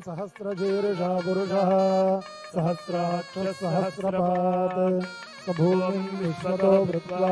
सहस्रशीर्षः पुरुषः सहस्राक्षसहस्रपात् स भूमिम् विश्वतो वृत्वा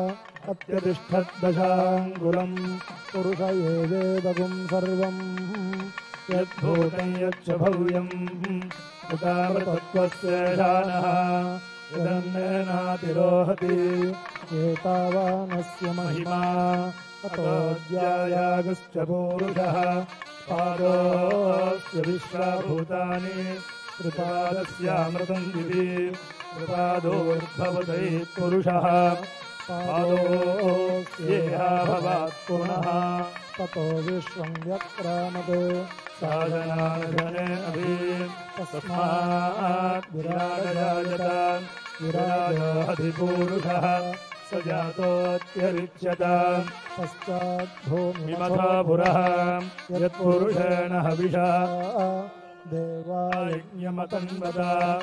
अत्यतिष्ठद्दशाङ्गुलम् पुरुष एवेदगुम् सर्वम् यद्भूतम् यच्च भव्यम् उदावृतत्वस्य शानः यदन्नेनातिरोहति एतावानस्य महिमा ततोऽध्यायागश्च पूरुषः पादोऽस्य विश्वाभूतानि त्रिपादस्यामृतम् दिवि त्रिपादोर्भवतै पुरुषः पादोऽस्येहा भवात् पुनः ततो विश्वम् व्यक्रामत् साधनाधने अभि तस्मात् विराजयायत विराजाधिपूरुषः स जातोऽत्यरिच्यत पश्चाद्भूमिमथा पुरः यत्पुरुषेण हविषा देवायज्ञमतन्वत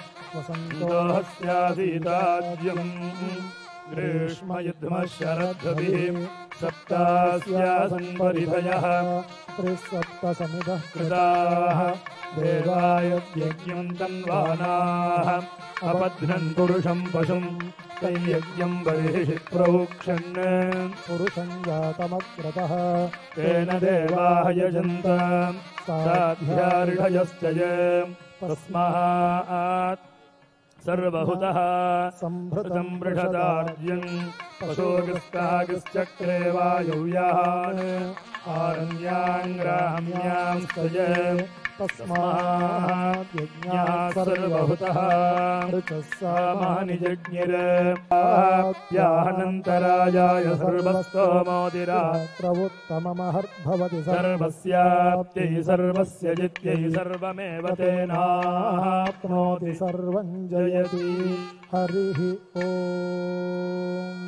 वसन्तोऽस्यासीताद्यम् ग्रीष्मयुध्मः शरद्भिः सप्तास्यासन् परिधयः त्रिसप्तसमितः कृताः देवाय यज्ञम् तन्वानाः अपध्नन् पुरुषम् पशुम् तैयज्ञम् बर्हिषि प्रोक्षन् पुरुषम् जातमग्रतः तेन देवाः यजन्त साध्यार्षयश्च ये तस्मात् सर्वहुतः सम्भृतम् वृषदार्यम् पशोगस्तागश्चक्रे वायव्यान् आरण्याङ्ग्राम्याम् स्तये तस्मात् यज्ञाः सर्वहुतः ऋचः सामानि जज्ञिराप्याहनन्तरायाय सर्वस्तोमोदिरात्रवुत्तममहर्भवति सर्वस्याप्त्यै सर्वस्य जित्यै सर्वमेव तेनाप्नोति सर्वम् जयति हरिः ओम्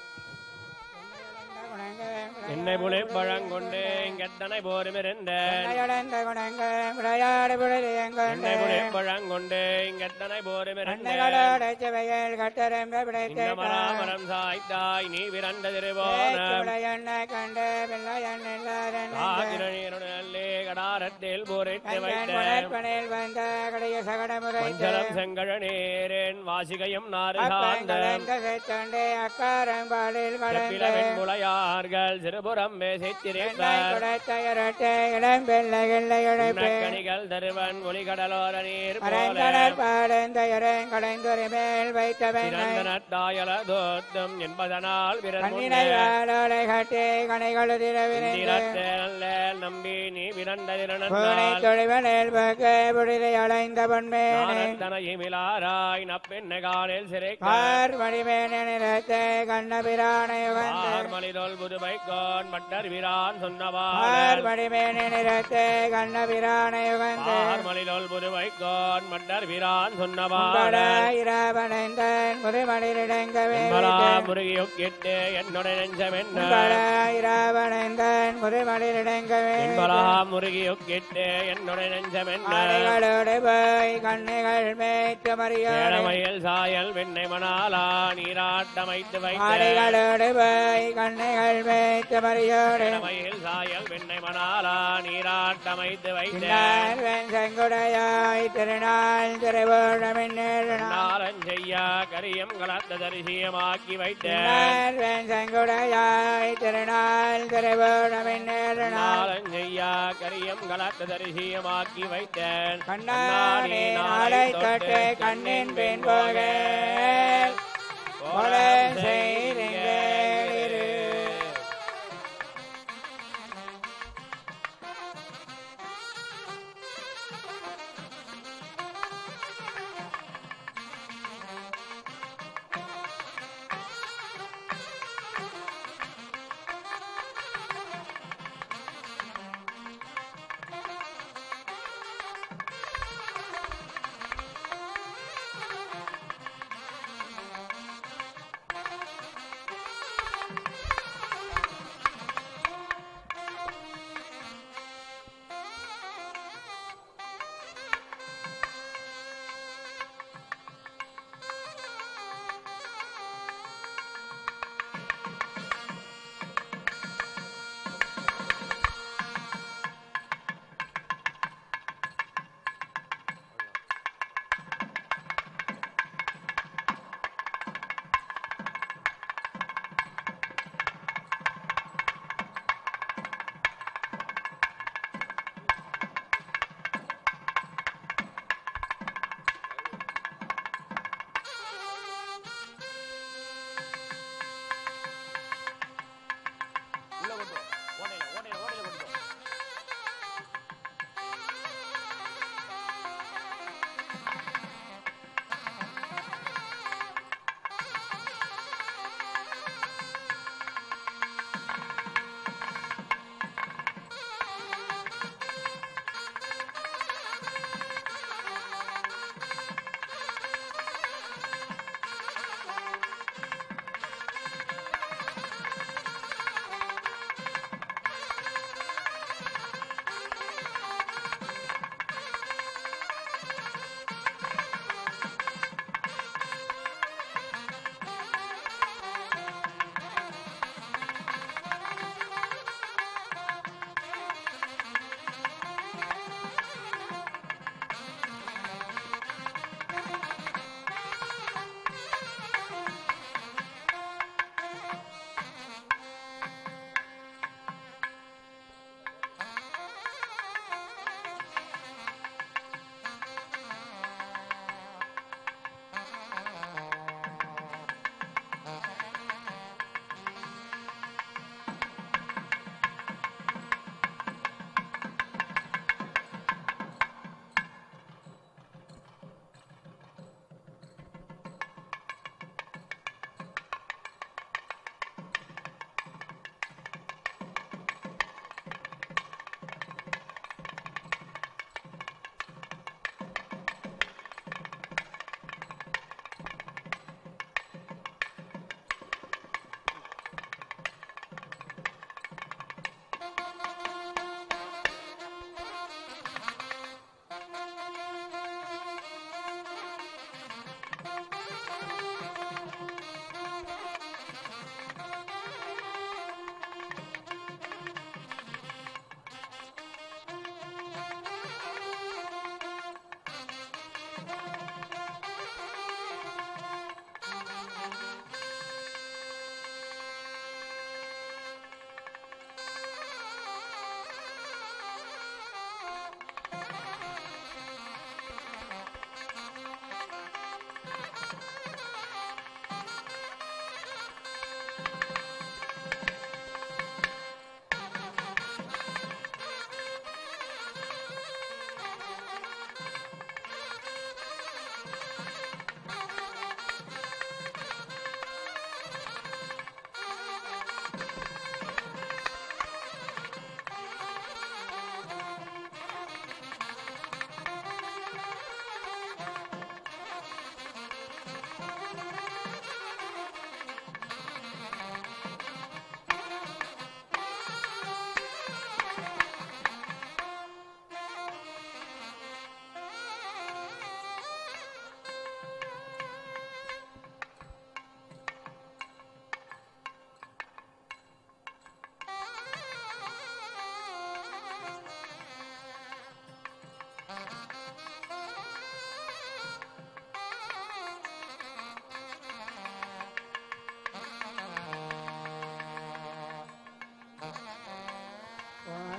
என்னை புலி பழங்கொண்டு இங்கெத்தனை போருமிருந்தேன் அடைந்த குணங்கள் விளையாடு என்னை புலி புழுதியங்கொண்டு பழங்கொண்டு இங்கெத்தனை போருமிருந்தேன் அன்னைகளோட செவையில் கட்டரம்ப பிடித்தேன் மராமரம் சாய்த்தாய் நீ விரண்ட திருவோன எண்ணெய் கண்டு பிள்ளை எண்ணில்லாதன் ஆதிரநீருடனே கடாரத்தில் போரிட்டு வைத்தேன் பணியில் வந்த கடைய சகட முறைத்து மஞ்சளம் செங்கழ நேரேன் வாசிகையும் நாறு சார்ந்த கலந்த செத்தொண்டே அக்காரம் பாலில் செப்பில கலந்து வெண்புலையார்கள் சிறுபுறம் பேசித்திருந்தார் குடைத்தையரட்டே இளம் பிள்ளைகள் இழைப்பு கணிகள் தருவன் ஒளிகடலோர நீர் போல அரங்கடல் பாடந்தையரன் கடைந்துரை மேல் வைத்த வெண்ணை பிறந்தனத்தாயல தோத்தம் என்பதனால் கண்ணினை வாழோலை கட்டி கணைகள் திரவிரைந்து நம்பி நீ பூனை விரண்டதிரனால் தொழிவனில் பக்க புடிதை அலைந்த பொன்மேனே தனையுமிலாராய் நப்பெண்ண காலில் சிறைக்கார் கார் மணிமேனே நிறத்தை கண்ணபிரானை உகந்து மலிதோல் புதுவை கோன் மட்டர் வீரான் கார் சொன்னவார் மணிமேனே நிறத்தை கண்ணபிரானை உகந்து மலிதோல் புதுவை கோன் மட்டர் வீரான் உங்கள சொன்னவார் இராவணந்தன் முதுமணிலிடங்கவே பலா முருகியொக்கிட்டு என்னுடைய நெஞ்சமென்ன உங்கள இராவணந்தன் முதுமணிலிடங்கவே என்பலா முருகியொக்கிட்டு என்னுடைய நெஞ்சமென்ன ஆடைகளோடு போய் கண்ணுகள் மேய்த்து மறியோடு ஏழமையில் சாயல் வெண்ணை மணாலா நீராட்டமைத்து வைத்த ஆடைகளோடு போய் கண்ணுகள் மேய்த்து மறியோடு ஏழமையில் சாயல் வெண்ணை மணாலா நீராட்டமைத்து வைத்த பின்னர் வெண் செங்குடையாய் திருநாள் திருவோணமின் நாளஞ்செய்யா கரியம் கலந்த தரிசியமாக்கி வைத்த பின்னர் வெண் செங்குடையாய் திருநாள் திருவோணமின் நாளஞ்செய்யா கரியம் கலந்த தரிசியமாக்கி வைத்தேன் கண்ணாடி நாளை தொட்டு கண்ணின் பின் போக கொலை செய்தீர்கள் இரு.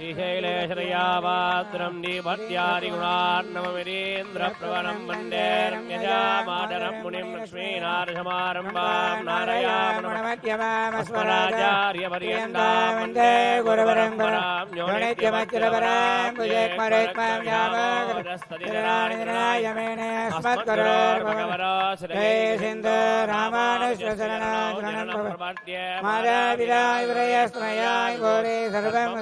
श्रीशैलेशरयावात्रम् दीपत्यादिगुणार्णवमिरीन्द्रप्रवणम् वन्देरम् यजामादरम् मुनिम् लक्ष्मीनारसमारम्भाम् नारायणमस्मराचार्यपर्यन्ताम् वन्दे गुरुवरम् पराम् यो नित्यमच्युतपराम् भुजेक्मरेक्माम् जय सिन्धु रामानुश्वशरणम् मातापिताय विरयस्मयाय घोरे सर्वं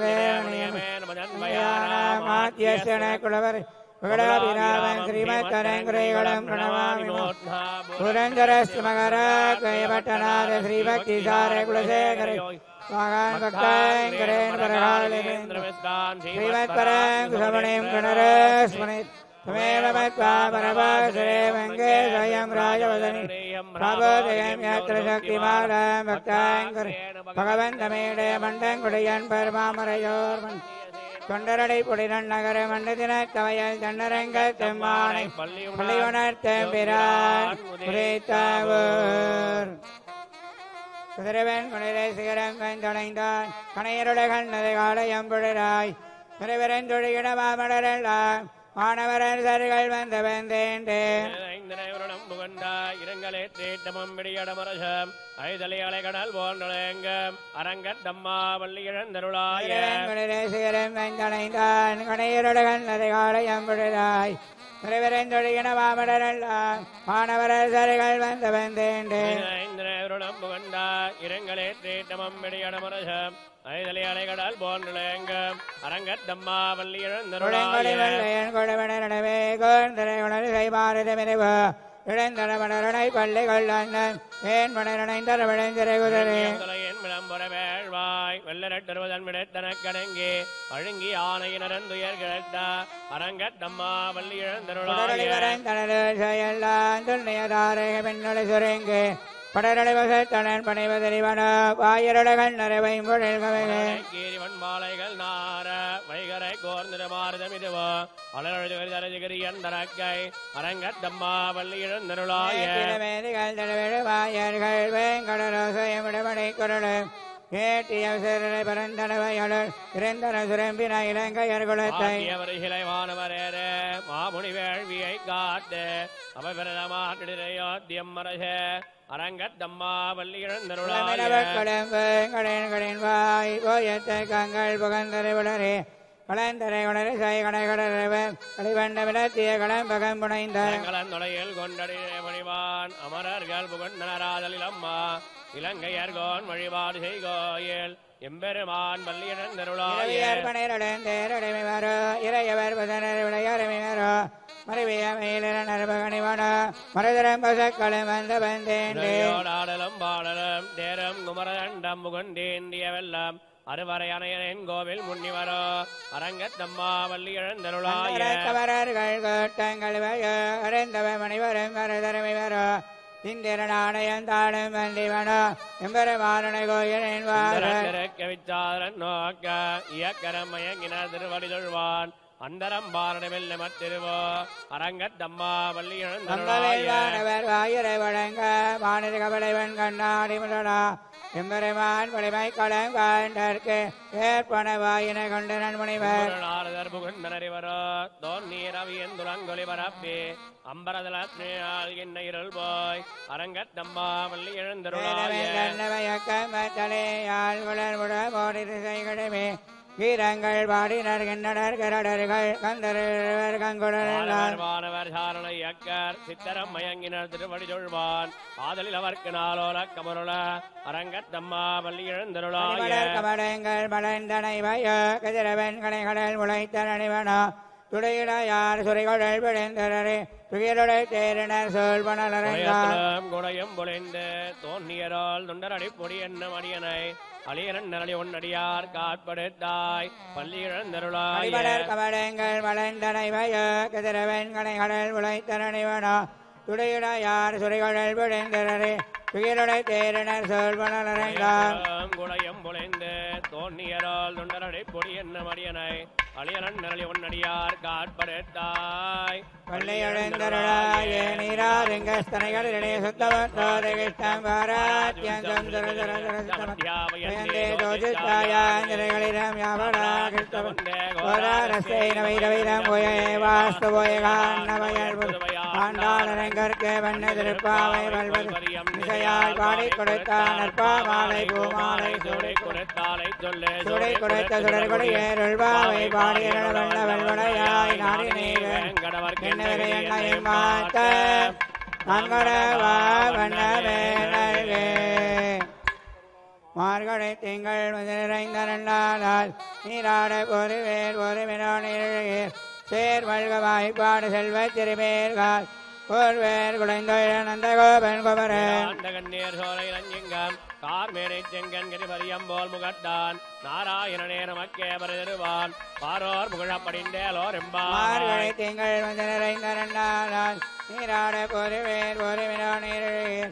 मात्यस्य न कुलवर विगडाभिरामं श्रीमत्करङ्कुरेगणं प्रणमामि पुरन्दरस्य मकराकयपट्टनाथ श्रीभक्तिसार कुलशेखर स्वागान् भक्ताङ्करेण परहालेन्द्र श्रीमत्पराङ्कुशमणिं पुनरस्मरेत् त्वमेव मत्वा परमासुरे वङ्गे स्वयं राजवदनि प्रबोधयं यत्र शक्तिमालां भक्ताङ्कर भगवन्तमेडे मण्डङ्कुडयन् परमामरयोर्मन् தொண்டரடை புடிரன் நகர மண்டதின கவையல் தண்டரங்க தெம்மானை பள்ளி உணர்த்தம் பிரான் உரைத்தாவோர் குதிரவன் குளிரை சிகரம் கந்தணைந்தான் கணையருடகன் நதை காலையம்புழராய் குதிரவரந்தொழிகிட மாமடரெல்லாம் மாணவரன் சருகள் வந்த வந்தேண்டேன் ஐந்தனைவருடம் புகண்டா இரங்கலே தேட்டமும் பிடியடமரசம் ஐதலை அலைகடல் போன்றங்க அரங்கத்தம்மா வள்ளி இழந்தருளாய சிகரம் கந்தணைந்தான் கணையருடகன் நதை காலையம்புழராய் குதிரவரந்தொழிகிட மாமடரெல்லாம் மாணவரர் சருகள் வந்த வந்தேண்டேன் ஐந்தனைவருடம் புகண்டா இரங்கலே தேட்டமும் பிடியடமரசம் ஐதலை அலைகடல் போன்றங்க அரங்கத்தம்மா வள்ளி குளங்கொடை இழந்தருளாய வெள்ளையன் கொடுமணவே கோந்தரை உணர் கைமாறுதமிருவ இழந்தரமணரனை பள்ளி கொள்ளண்ணன் ஏன் மணரணைந்தர விளைந்திரை குதிரை தலையின் விளம்பர வேள்வாய் வெள்ளரட்டுவதன் விடத்தனக்கடங்கி அழுங்கி ஆணையினரன் துயர் கிழத்த அரங்கத்தம்மா வள்ளி குடரளி இழந்தருளாய வரன் தனது செயல்லாம் துண்ணியதாரக பெண்ணொழி சுருங்கு படரளி வசத்தனன் பணிவதறிவன வாயருடகன் நரவை முழல்கவே கீரிவன் மாலைகள் நார வைகரை கோர்ந்திட மாறுதம் இதுவோ அலரழுகரியன் தரக்கை அரங்கத்தம்மா வள்ளி இழந்தருளாய வேதிகள் தடவிடு வாயர்கள் வேங்கடரோசயமிடமடை குரல் ஏட்டிய சிறரை பரந்தனவையடல் இறந்தன சுரம்பின இலங்கையர் குலத்தை வருகிலை வானவரேரே மாமுனி வேள்வியை காத்து அபபிரதமாட்டிடையோத்தியம் மரச அரங்கத்தம்மா வள்ளி இழந்தருளாய கடம்புகளின் வாய் போயத்த கங்கள் புகந்தரை விடரே கலந்தரை உடனே சை கடை கடரவன் கடிவண்ட விளத்திய களம்பகம் புனைந்தார் கலந்துடையில் கொண்டடியே மணிவான் அமரர்கள் புகழ்ந்தனராதலில் அம்மா இலங்கையர்கோன் வழிபாடு செய்கோயில் எம்பெருமான் வள்ளி இழந்தருளாய இரவியர் பணிரடன் தேரடைமை வரோ இறையவர் பதனர் விளையாடமை வரோ மறைவிய மேலிர நரபகணிவன மரதரம் பசக்களும் வந்த வந்தேண்டே ஆடலும் பாடலும் தேரம் குமரதண்டம் முகண்டேந்திய வெள்ளம் அறுவரை அணையனின் கோவில் முன்னிவரோ அரங்கத்தம்மா வள்ளி இழந்தருளாய கவரர்கள் கோட்டங்கள் வயோ அறிந்தவ மணிவரும் மரதரமை வரோ இந்திரன் ஆணையம் தாழும் வந்திவனோ எம்பெருமானனை கோயிலின் வார விச்சாரன் நோக்க இயக்கரம் மயங்கின திருவடி தொழ்வான் அந்தரம் பாரணமெல்ல மத்திருவோ அரங்கத்தம்மா வள்ளி இழந்தருளாய மங்கவேல்வானவர் வாயுரை வழங்க வானிலை கபலைவன் கண்ணாடி முதலா எம்பெருமான் வலிமை களம் காண்டற்கு ஏற்பன வாயின கொண்ட நன்முனிவர் நாரதர் புகுந்தனறிவரோ தோன்னீர் அவியன் துலங்கொலி பரப்பி அம்பரதலால் என்ன இருள் போய் அரங்கத்தம்மா வள்ளி எழுந்தருளாய தலையால் வளர்முட மோடிரு செய்கடமே கீரங்கள் பாடினர் கிண்ணடர் கரடர்கள் கந்தரவர் கங்குடர் வானவர் சாரணை அக்கர் சித்தரம் மயங்கினர் திருவடி தொழ்வான் ஆதலில் அவர்க்கு நாளோல கமருள அரங்கத்தம்மா வள்ளி எழுந்தருளாய மலர் கமடங்கள் மலர்ந்தனை வயோ கதிரவன் கடைகடல் முளைத்தனிவனோ துடையிட யார் சுரைகடல் விளைந்தரே துயருடை தேரினர் சொல் பணலரங்கான் குடையத்திலும் குடையும் பொழிந்து தோன்னியரால் துண்டரடி பொடி என்ன மடியனை அழியரன் நரளி உன்னடியார் காட்படுத்தாய் பள்ளி இழந்தருளாய அடிமலர் கமடங்கள் மலர்ந்தனை வயோ கதிரவன் கடைகடல் முளைத்தனிவனோ துடையிட யார் சுரைகடல் விளைந்தரே துயருடை தேரினர் சொல் பணலரங்கான் குடையும் குடையும் பொழிந்து தோன்னியரால் துண்டரடி பொடி என்ன மடியனை அழியலன் நிரளி உன்னடியார் காட்படுத்தாய் பள்ளியடைந்தருளாய நீராருங்கஸ்தனைகளிலே சுத்தவத்தோதகிஷ்டம் பாராத்யந்தம் சுரசுரசுரசுத்தமத்யந்தே தோஜித்தாயாந்திரைகளிடம் யாவடாகிஷ்டவன் வைரவைரம் போயே வாஸ்து போய காண்ணவயல் ஆண்டாளரங்கற்கே வண்ண திருப்பாவை வல்வது இசையால் பாடி கொடுத்தான் நற்பாமாலை பூமாலை சூடி கொடுத்தாலை சொல்லு சுடை குறைத்த சுடர்கொடி ஏருள்பாவை பாடிய வெள்ள வெள்ளுடையாய் நாடி நீர் என்னவரை என்னை மாத்த நன்கடவா வண்ணமே நல்கே மார்கழி திங்கள் முதலிறைந்த ரெண்டானால் நீராட ஒரு வேர் ஒரு வினானீர் சேர் மல்க வாய்ப்பாடு செல்வ திருமேற்கால் ஒரு வேர் குடைந்தொழில் கோபன் குமரன் ஆண்ட கண்ணீர் சோலை ரஞ்சிங்கம் கார்மேனை செங்கன் கதிபரியம் போல் முகத்தான் நாராயணனே நமக்கே பரதருவான் பாரோர் புகழப்படிந்தேலோர் எம்பாவாய் மார்கழி திங்கள் வந்து நிறைந்த ரெண்டானால் நீராட பொறுவேர் ஒரு வினானீர்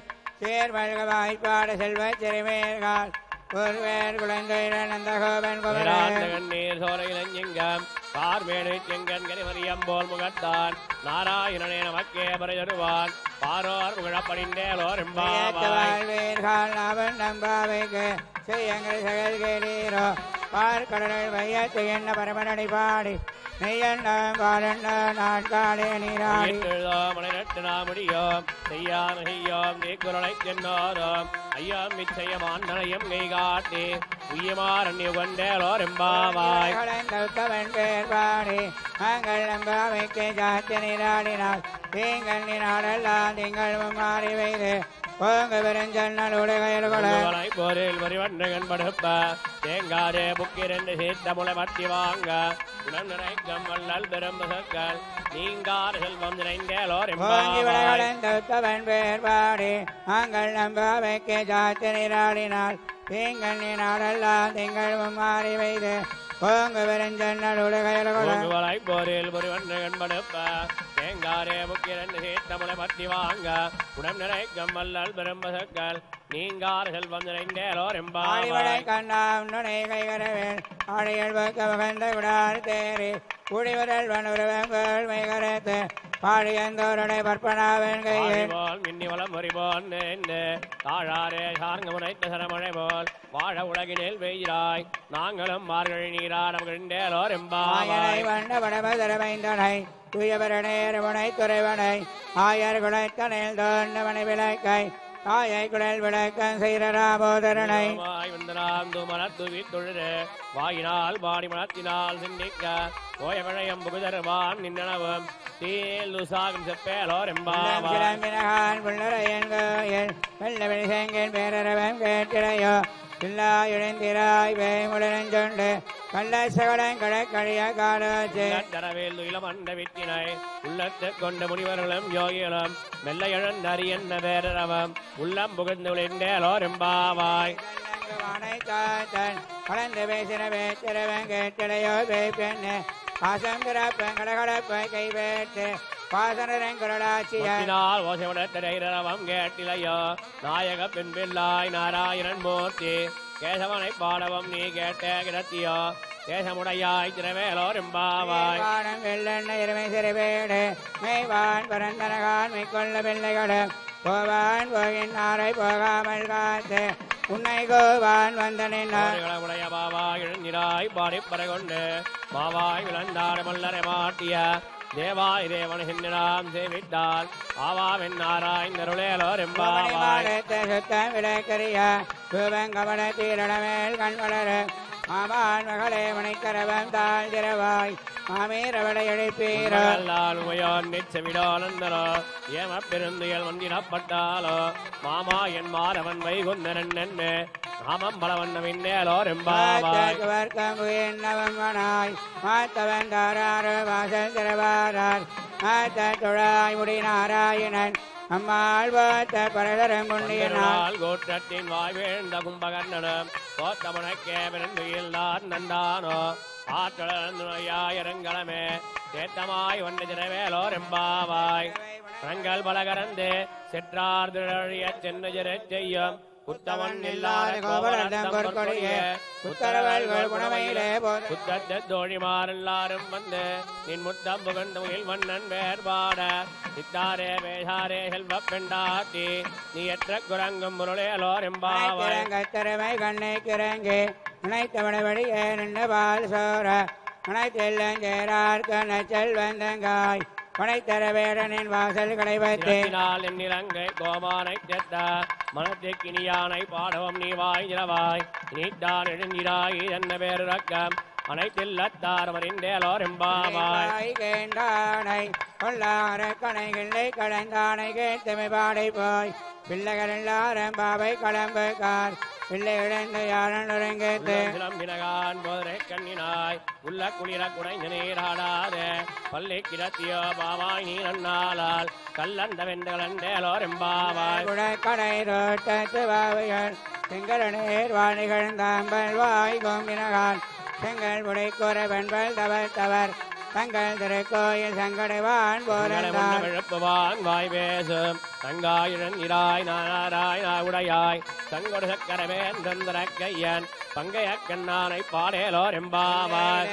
சேர் மல்க வாய்ப்பாடு செல்வ திருமேற்கால் ஒருவேர் குழந்தையிடன் அந்த கோபன் குமரன் கண்ணீர் சோலை ரஞ்சிங்கம் கார்மேனை செங்கன் கதிபரியம் போல் முகத்தான் நாராயணனே நமக்கே பரதருவான் பாரோர் புகழப்படிந்தேலோர் எம்பாவாய் வாழ்வீர்கள் அவன் நம்பாவைக்கு செய்யங்கள் செயல் கேளீரோ பார்க்கடல் வையத்து என்ன பரமனடி பாடி நெய்யண்ணம் பாலண்ண நாட்காலே நீராடி மலைநட்டு நாமுடியோம் செய்யாம செய்யோம் நீ குரலை சென்னோரோம் ஐயம் நிச்சயமான் நனையம் கை காட்டி உய்யமாறன் கொண்டேலோர் எம்பாவாய் கலந்தவன் பேர் பாடி நாங்கள் நம்பாவைக்கு ஜாத்தி நீராடினால் நீங்கள் நீராடெல்லாம் திங்கள் மாறி வைத்து போங்க பெருஞ்சன்னல் உலகையில் கூட உங்களை போரில் வரிவண்டகன் படுப்ப தேங்காதே புக்கிரண்டு சீத்த முளை மத்தி வாங்க உடன் நிறைக்கம் வள்ளல் பெரும்பசக்கள் நீங்கார் செல்வம் நிறைந்தேலோர் ஓங்கி எம்பாவாய் விளையாடந்தவன் பேர் பாடி நாங்கள் நம்பாவைக்கு ஜாத்தி நீராடினால் நீங்கள் நீராடெல்லாம் திங்கள் மாறி வைத்து போங்க பெருஞ்சன்னல் உலகையில் கூட உங்களை போரில் ஒருவன் படுப்ப தேங்காரே முக்கிரண்டு சீத்த முளை மத்தி வாங்க உடன் நிறைக்கம் வள்ளல் பெரும்பசக்கள் நீங்கார் செல்வம் நிறைந்தேலோர் ஆடிவளை எம்பாவாய் கண்ணாம் நுனை கைகரவேல் ஆடியல் பக்க மகந்த விடார் தேரி குடிவரல் வனுருவங்கள் மைகரத்து பாடியந்தோருடை பற்பனாவன் கையில் போல் மின்னி வளம் வரிபோல் நேர்ந்து தாழாரே சார்ங்க முனைத்த சரமழை போல் வாழ உலகினில் வெயிராய் நாங்களும் மார்கழி நீராடம் கிண்டேலோர் ஆயனை எம்பாவாய் வண்ண படமதரமைந்தனை துயவரநேர் முனை துறைவனை ஆயர் குலைத்தனில் தோன்றவனை விளக்கை தாயை குழல் விளக்கம் செய்த ராமோதரனை வாய் வந்தனாம் மனத்துவி தொழுது வாயினால் பாடி மனத்தினால் சிந்திக்க போய விழயம் புகுதருவான் நின்னனவும் தீல் துசாகம் செப்பேலோர் எம்பாவாய் கிளம்பினகான் புள்ளரையன் கோயில் வெள்ளவெளி செங்கன் பேரரவம் கேட்டிடையோ இல்லா இழந்திராய் வேமுடன் சொண்டு கள்ள சகடன் கடற்கழிய காலோச்சு தரவேல் இளமண்ட வித்தினை உள்ளத்து கொண்ட முனிவர்களும் யோகிகளும் மெல்ல எழுந்தறியன்ன வேரரவம் உள்ளம் புகுந்து விழிந்தேலோர் எம்பாவாய் கலந்து பேசின பேச்சிரவன் கேட்டிடையோ பேப்பெண்ணு பாசம் திறப்பன் கடகடப்பை கை பேட்டு பாசனரன் குரலாட்சிய முத்தினால் ஓசையுடத்திரைரவம் கேட்டிலையோ நாயக பின்பில்லாய் நாராயணன் மூர்த்தி கேசவனை பாடவம் நீ கேட்ட கிடத்தியோ தேசமுடையாய் திரவேலோர் எம்பாவாய் வானம் வெள்ளெண்ண இருமை சிறுவேடு மெய்வான் பரந்தனகான் மெய்கொள்ள பிள்ளைகளும் போவான் போகின்றாரை போகாமல் காத்து உன்னை கோவான் வந்த நின்றார் உடைய பாவாய் எழுந்திராய் பாடிப்பறை கொண்டு மாவாய் விளந்தாடு மல்லரை மாட்டிய தேவாய் தேவன் சிந்தினாம் சேவித்தால் ஆவாவென் நாராய் நருளேலோர் எம்பாவாய் மாடத்தை சுத்தம் விளக்கரிய ரூபங்கமல தீரணமேல் கண் வளர மாமான் மகளே மணிக்கரவம் தாழ் திரவாய் மாமீரவடை எழுப்பீரோ மகளால் உமையோன் நிச்சமிடானந்தரோ ஏம பெருந்துயல் வந்திடப்பட்டாலோ மாமா என் மாதவன் வைகுந்தரன் என்ன நாமம் பலவண்ணவின்னேலோர் எம்பாவாய் வர்க்கம் உயிர்நவமனாய் மாத்தவன் தாராறு வாசல் திரவாரார் மாத்த துழாய் முடி நாராயணன் அம்மாள் வாத்த பரதரம் புண்ணியனால் பெருமாள் கோற்றத்தின் வாய் வீழ்ந்த கும்பகர்ணனும் கோத்தமுனக்கே பிறந்துயில் தான் நந்தானோ ஆற்றலந்துணையாயிரங்களமே தேத்தமாய் ஒன்று திரவேலோர் எம்பாவாய் ரங்கள் பலகரந்து செற்றார் திரழிய சென்று செய்யும் உத்தவன் இல்லாத கோபலர்தம் பொற்கொடியே உத்தரவல்கள் குணமையிலே போத புத்தத்த தோழிமாரெல்லாரும் வந்து நின் முத்தம் புகழ்ந்து முகில் வண்ணன் வேறுபாட சித்தாரே வேஷாரே செல்வ பெண்டாட்டி நீ எற்ற குரங்கும் முருளேலோர் எம்பாவாய் திறமை கண்ணை கிறங்கி நினைத்தவனபடியே நின்ற பால் சோர மனைத்தெல்லஞ்சேரார் கண்ண செல்வந்தங்காய் பனைத்தர வேடனின் வாசல் கடைபத்தே திறத்தினால் என் நிலங்கை கோமானை தெத்த மனத்திற்கினியானை பாடவும் நீ வாய் திரவாய் நீட்டான் எழுந்திராய் என்ன பேருறக்கம் அனைத்தில்லத்தார் மறிந்தேலோர் எம்பாவாய் வாய் கேண்டானை கொள்ளார கணைகளை கலந்தானை கேட்டமை பாடை போய் பிள்ளைகள் எல்லாரும் பாவை களம்புக்கார் பிள்ளை இழந்த யாரன் ஒருங்கேத்து வினகான் போதரை கண்ணினாய் உள்ள குளிர குறைந்த நீராடாதே பள்ளி கிடத்தியோ பாவாய் நீ நன்னாளால் கல்லந்த வெண்டலண்டேலோர் எம்பாவாய் குடக்கடை ரோட்டத்து பாவைகள் செங்கரநேர் வாணிகழ்ந்தாம்பல் வாய் கோம்பினகான் செங்கல் புடை கூற வெண்பல் தவர் தவர் தங்கள் திருக்கோயில் சங்கடைவான் போரந்தார் எழுப்புவான் வாய் பேசும் தங்காயுடன் இராய் நாராய் நான் உடையாய் தங்கொடு சக்கரவேன் தந்திரக்கையன் பங்கைய கண்ணானை பாடேலோர் எம்பாவாய்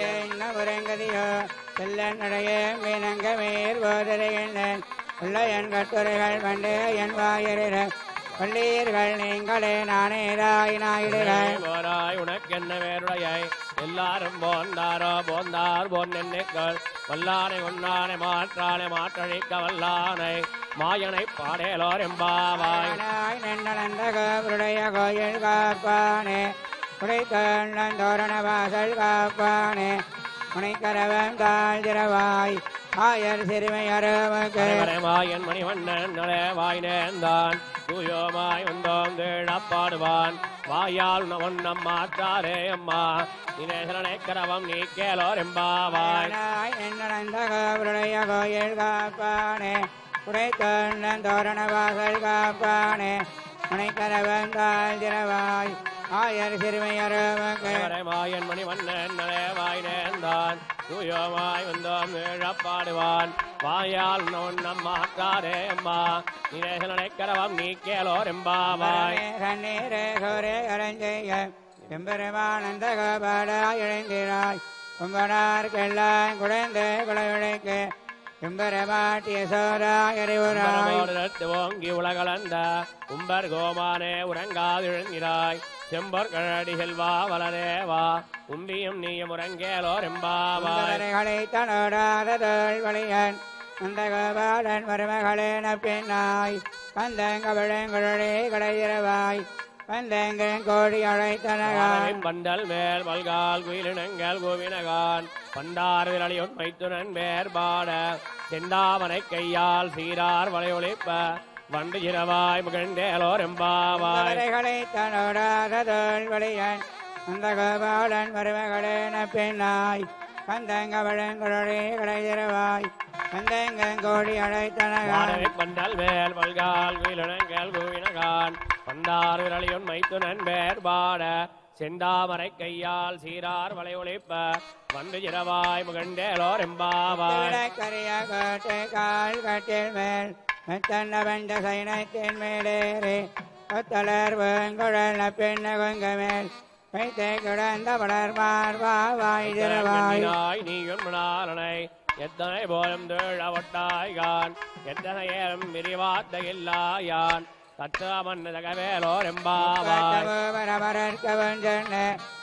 முரங்கதியோ செல்ல நடைய மீனங்க மேல் போதரைகின்றேன் உள்ள என் கட்டுரைகள் வண்டே என் வாயிர பள்ளீர்கள் நீங்களே நானே ராய் நாயிடுகள் போராய் உனக்கென்ன வேருடையை எல்லாரும் போந்தாரோ போந்தார் போன்னென்னைக்கள் வல்லானை உன்னானை மாற்றானை மாற்றழிக்க வல்லானை மாயனை பாடேலோர் எம்பாவாய் நாய் நின்றனந்த கோபுடைய கோயில் காப்பானே உடைத்தண்ணன் தோரண வாசல் காப்பானே உனைக்கரவன் தாழ் திரவாய் ஆயர் சிறுமை அருமக்கு மாயன் மணிவண்ணன் நுழைவாய் நேர்ந்தான் தூயோமாய் வந்தோம் தேழப்பாடுவான் வாயால் ஒன்னம் மாற்றாரே அம்மா தினேசனை கரவம் நீ கேலோர் எம்பாவாய் நாய் நின்றனந்த கோபுடைய கோயில் காப்பானே உடைத்தண்ணன் தோரண வாசல் காப்பானே உனைக்கரவன் தாழ் திரவாய் ஆயர் சிறுமை அருமக்கு மாயன் மணிவண்ணன் நுழைவாய் நேர்ந்தான் தூயோமாய் வந்தோம் தேழப்பாடுவான் வாயால் ஒன்னம் மாற்றாரே அம்மா தினேசனை கரவம் நீ கேலோர் எம்பாவாய் கண்ணீரே கோரே அரஞ்செய்ய எம்பெருமானந்த கோபாடாய் இழைந்திராய் கும்பனார்க்கெல்லாம் குழந்தை குலவிழைக்கு எம்பெருமாட்டிய சோராய் அறிவுராய் உம்பரமோடு ஓங்கி உலகளந்த உம்பர் கோமானே உறங்காதிழங்கிறாய் செம்பர் கழடி செல்வா வளரேவா உம்பியும் நீயும் உறங்கேலோர் எம்பாவாய் சுந்தரகளை தனோடாத தோல் வழியன் அந்த கோபாலன் மருமகளே நப்பின்னாய் கந்தங்கவிழங்குழலே கடையிறவாய் கந்தங்கன் கோழி அழைத்தனகான் வானவின் பண்டல் மேல் பல்கால் குயிலினங்கள் கோவினகான் பண்டார் விரலியுன் மைத்துனன் வேர்பாட செந்தாமனை கையால் சீரார் வளையொலிப்ப வண்டு இரவாய் முகண்டேலோர் எம்பாவாய் சுந்தரகளை தனோடாத தோல் வழியன் அந்த கோபாலன் மருமகளே நப்பின்னாய் கந்தங்கவிழங்குழலே கடையிறவாய் கந்தங்கன் கோழி அழைத்தனகான் வானவை பண்டல் மேல் பல்கால் குயிலினங்கள் கோவினகான் பண்டார் விரலியுன் மைத்துனன் வேர்பாட செந்தாமரை கையால் சீரார் வளை ஒளிப்ப வந்து இரவாய் முகண்டேலோர் எம்பாவாய் கரிய கோட்டை கால் கட்டில் மேல் மெத்தன்ன வண்ட சைனத்தின் மேலேறி கொத்தலர் வேங்குழல் பெண்ண கொங்க மேல் வைத்தே கிடந்த வளர் மார்வா வாய் திரவாய் எத்தனை நீயும் மணாலனை எத்தனை போலும் தேழவட்டாய்கான் எத்தனை ஏறும் விரிவாத்த இல்லாயான் தத்தாமன் தகவேலோர் எம்பாவாய் வரவரற்க வெஞ்சென்ன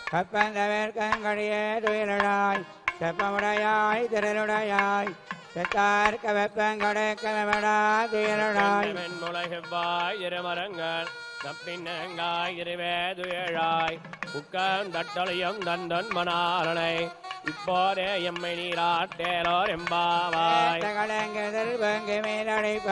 கப்பந்தவேற்கங்கடியே துயிலடாய் செப்பமுடையாய் திரளுடையாய் செத்தார்க்க வெப்பங்கடைக்கவடா துயிலடாய் வெண்முளை செவ்வாய் இருமரங்கள் தப்பின்னங்காய் இருவேது ஏழாய் உக்கம் தட்டொழியும் தந்தன் மணாலனை இப்போதே எம்மை நீராட்டேலோர் எம்பாவாய் கலங்குதல் பங்கு மேலடைப்ப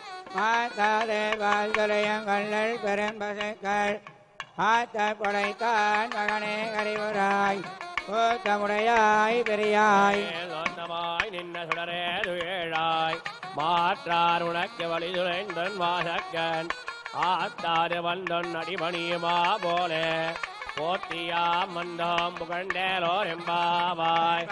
மாத்தாதே வாழ்களையும் வள்ளல் பெரும்பசுக்கள் ஆத்த படைத்தான் மகனே கரிவுராய் ஊத்தமுடையாய் பெரியாய் சொந்தமாய் நின்ன சுடரேது ஏழாய் மாற்றார் உனக்கு வழி துளைந்தன் வாசக்கன் ஆத்தாறு வந்தொன் அடிமணியுமா போலே போத்தியாம் வந்தோம் புகழ்ந்தேலோர் எம்பாவாய்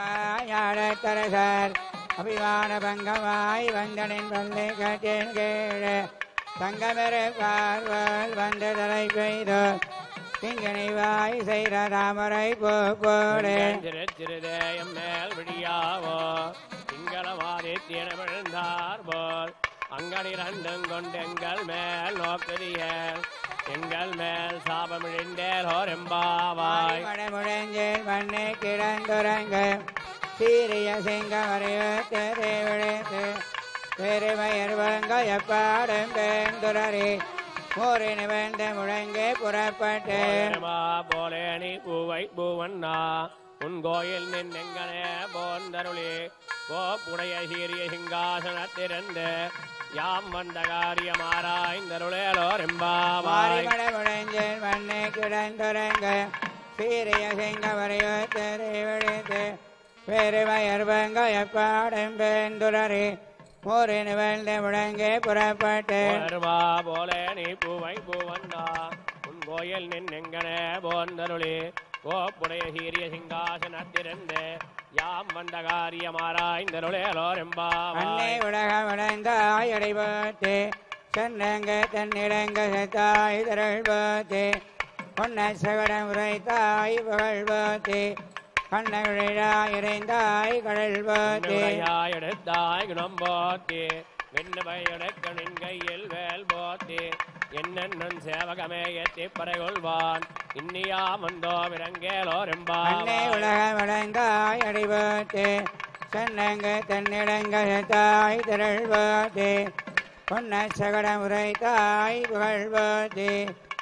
ஞானத்தரசர் அபிமான பங்கமாய் வந்தனின் பள்ளி கட்டின் கீழே தங்கமெரு பார்வல் வந்த தலை பெய்தோ திங்கனை வாய் செய்த தாமரை போடே திருச்சிறுதேயம் மேல் விடியாவோ திங்களமாதித்யன விழுந்தார் போல் அங்கடி ரெண்டும் கொண்டெங்கள் மேல் நோக்குதியல் எங்கள் மேல் சாபமிழிந்தேலோர் எம்பாவாய் மடமுழஞ்சேல் மண்ணை கிடந்துறங்க சீரிய சிங்கமறியத்து விழித்து பெருமையர் வங்க எப்பாடும் பேந்துரறி மூறினு வேண்ட முழங்கே புறப்பட்டேன் போலேனமா போலேனி பூவை பூவண்ணா உன் கோயில் நின்னெங்கனே போந்தருளி கோப்புடைய சீரிய சிங்காசனத்திருந்து யாம் வந்த காரியமாராய்ந்தருளேலோர் எம்பாவாய் மாறிமட முழஞ்சேல் மண்ணை கிடந்துறங்க சீரிய சிங்கமறியத்து விழித்து பெருமையர் வங்க எப்பாடும் பேந்துரறி மூறினு வேண்ட முழங்கே புறப்பட்டேன் போலருவா போலே நீ பூவை பூவண்ணா உன் கோயில் நின்னெங்கனே போந்தருளி கோப்புடைய சீரிய சிங்காசனத்திருந்து யாம் வந்த காரியமாராய்ந்தருளேலோர் அன்னை எம்பாவாய் உலகம் அடைந்தாய் அடைபோத்து சென்னங்க தன்னிடங்க செத்தாய் திரள் போத்து பொன்ன சகடம் உரைத்தாய் புகழ் போத்து கண்ணவிழாய் இறைந்தாய் கடல் போத்து உன்னுடையாய் எடுத்தாய் குணம் போத்தி விண்ணுபையடக்கணின் கையில் வேல் போத்தி என்னென்னன் சேவகமே எத்தி பறைகொள்வான் இன்னியா வந்தோ விரங்கேலோர் அன்னை எம்பாவாய் உலகம் அடைந்தாய் அடைபோத்து சென்னங்க தன்னிடங்க செத்தாய் திரள் போத்து பொன்ன சகடம் உரைத்தாய் புகழ் போத்து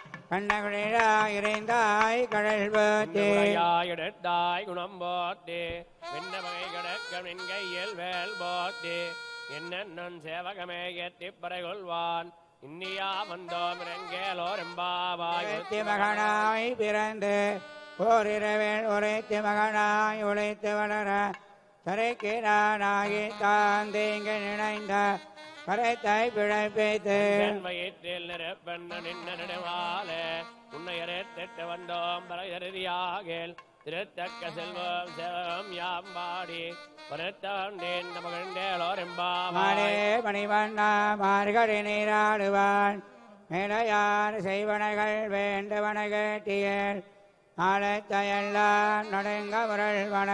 கண்ணவிழாய் இறைந்தாய் கடல் போத்து உன்னுடையாய் எடுத்தாய் குணம் போத்தி விண்ணவகை கிடக்கணின் கையில் வேல் போத்தி என்னென்னன் சேவகமே எத்தி பறைகொள்வான் இன்னியா வந்தோ விரங்கேலோர் எம்பாவாய் உரைத்து மகனாய் பிறந்து ஓரிரவில் உரைத்து மகனாய் உழைத்து வளர தரைக்கு நானாகி தான் தீங்கு நினைந்த கரைத்தாய் பிழைப்பித்து என் வயிற்றில் நிறப்பெண்ண நின்ன நெடுமாலே உன்னை அரைத்திட்டு வந்தோம் பரகருதியாகேல் திருத்தக்க செல்வம் செல்வம் யாம் பாடி பருத்தாண்டேன் மகண்டேலோர் மாடே எம்பாவாய் மணிவண்ணா மார்கழி நீராடுவான் மேலையார் செய்வனைகள் வேண்டுவன கேட்டியல் நாளத்தையெல்லாம் நடுங்க முரள்வன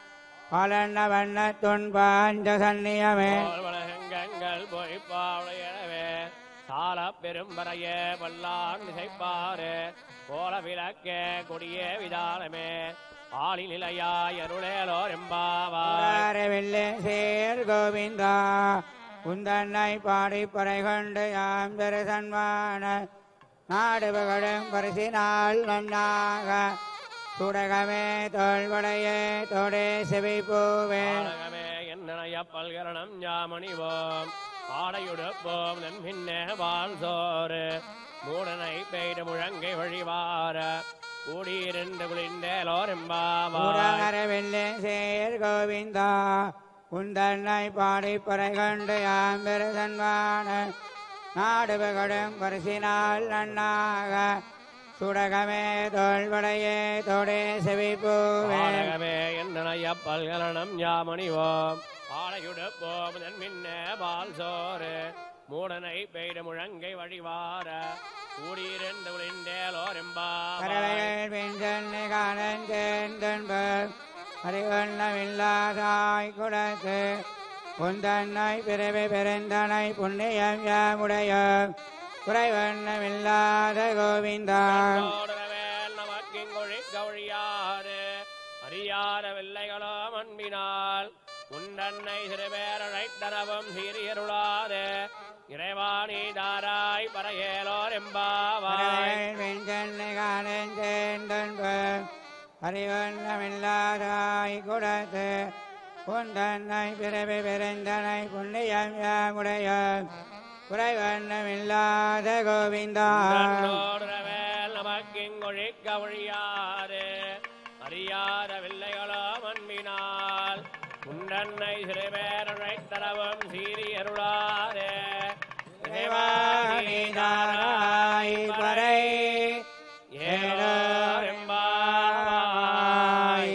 பலன்ன வண்ண துன்பாஞ்ச சன்னியமே வளகங்கள் போய் பாவடையவே சால பெரும்பறைய வல்லான் இசைப்பாரு போல விளக்கே கொடிய விதானமே ஆளி நிலையாய் அருளேலோர் எம்பாவாய் வில்லே சேர் கோவிந்தா உந்தன்னை பாடி பறை கொண்டு யாம் பெரு சன்மான நாடு பகடும் பரிசினால் நன்னாக சுடகமே தோள்வடையே தோடே செவி பூவே ஆலகமே என்னைய பல்கரணம் யாமணிவோம் ஆடையுடுப்போம் நன்பின்னே வாழ் சோறு மூடனை பெய்து முழங்கை வழிவார கூடியிருந்து குளிந்தேலோர் எம்பாவாய் வில்லே சேர் கோவிந்தா உந்தன்னை பாடி பறை கொண்டு யாம் பெரு சன்மான நாடு பகடும் பரிசினால் நன்னாக சுடகமே தோள்வடையே தோடே செவி பூவே ஆலகமே என்னைய பல்கரணம் யாமணிவோம் ஆடையுடுப்போம் நன்பின்னே வாழ் சோறு மூடனை பெய்து முழங்கை வழிவார கூடியிருந்து குளிந்தேலோர் எம்பாவாய் பறவைகள் பெஞ்சன்னை காணந்தேன்பர் அறிவண்ணமில்லாதாய் குடத்து உந்தன்னை பிறவி பெருந்தனை புண்ணியம் யாமுடைய குறைவண்ணமில்லாத கோவிந்தா கண்ணோடுறவேல் நமக்கிங்கொழிக்க ஒழியாறு அறியாத வில்லைகளோ அன்பினால் உண்டன்னை சிறுபேரழைத்தனவும் சீரியருளாது இறைவாணி தாராய் பரையேலோர் எம்பாவாய் பறவைகள் பெஞ்சன்னை காணந்தேன்பர் அறிவண்ணமில்லாதாய் குடத்து உந்தன்னை பிறவி பெருந்தனை புண்ணியம் யாமுடைய குறைவண்ணமில்லாத கோவிந்தா கண்ணோடுறவேல் நமக்கிங்கொழிக்க ஒழியாறு அறியாத வில்லைகளோ அன்பினால் உண்டன்னை சிறுபேரழைத்தனவும் சீரியருளாது தேவானி தாராய் பறை ஏலோர் எம்பாவாய்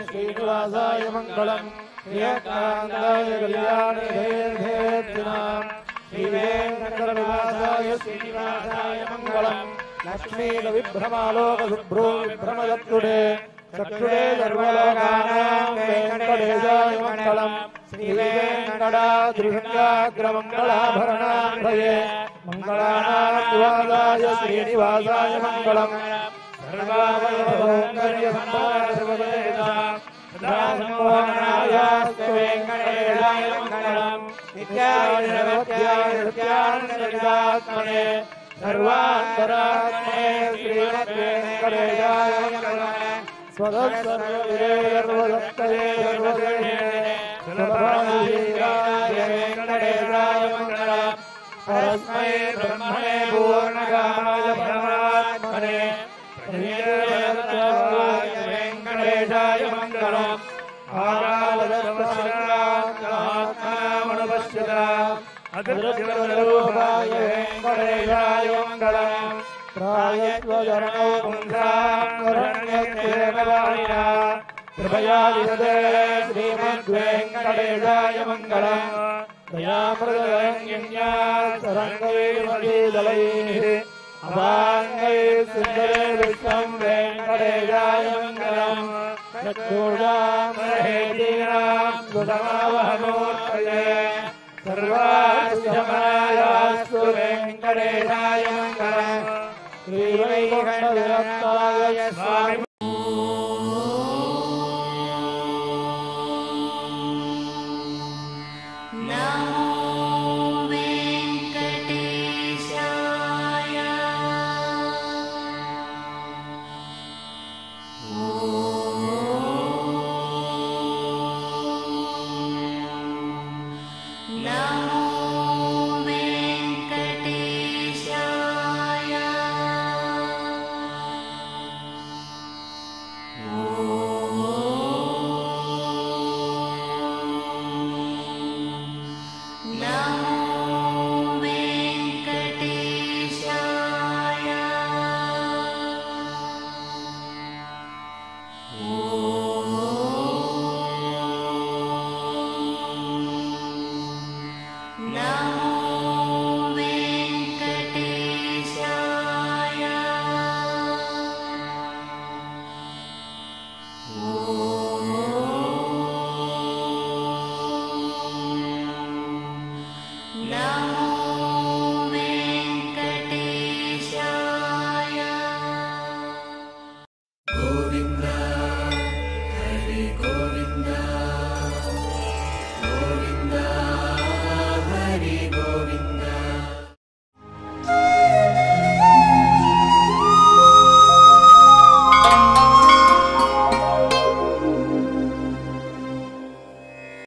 श्रीनिवासाय मङ्गलम् श्रियकान्ताय कल्याणेर्धेर्धेर्थिनाम् श्रीवेङ्कटनिवासाय श्रीनिवासाय मङ्गलम् लक्ष्मीकविभ्रमालोकशुभ्रो विभ्रमदत्तुडे चक्षुडे सर्वलोकानाम् वेङ्कटेशाय मङ्गलम् श्रीवेङ्कटाद्रिशङ्गाग्रमङ्गलाभरणाम् भये मङ्गलानाम् निवासाय श्रीनिवासाय मङ्गलम् सर्वावयवोङ्कर्यसम्पादसर्वदेवता वेङ्कटेशाय मङ्गलम् नित्याय निरवत्याय नित्यानन्दविदात्मने सर्वान्तरात्मने श्रीमद्वेङ्कटेशाय मङ्गलम् स्वदत्सर्वविदे सर्वदत्तये सर्वदेशे सुलभाय वेङ्कटेशाय मङ्गलम् परस्मै ब्रह्मणे पूर्णकामाय परमात्मने प्रणीयवरदाय वेङ्कटेशाय मङ्गलम् आरावदर्शनात्मात्मामनुपश्यत अदृश्यरूपाय वेङ्कटेशाय मङ्गलम् प्रायत्वजरणौ पुंसाङ्गरण्यकेववाणिना कृपया विदते श्रीमद्वेङ्कटेशाय मङ्गलम् दयामृदरङ्गिन्या सरङ्गैर्मदीदलैः अवाङ्गैः सुन्दरे विश्वम् वेङ्कटेशाय मङ्गलम् चक्षुषामहेतीनाम् सुतमावहमूर्तये सर्वाश्रमायास्तु वेङ्कटेशाय मङ्गलम् श्रीवैकुण्ठविरक्ताय स्वामि नमो वेङ्कटेशाय नमो वेङ्कटेशाय नमो वेङ्कटेशाय नमो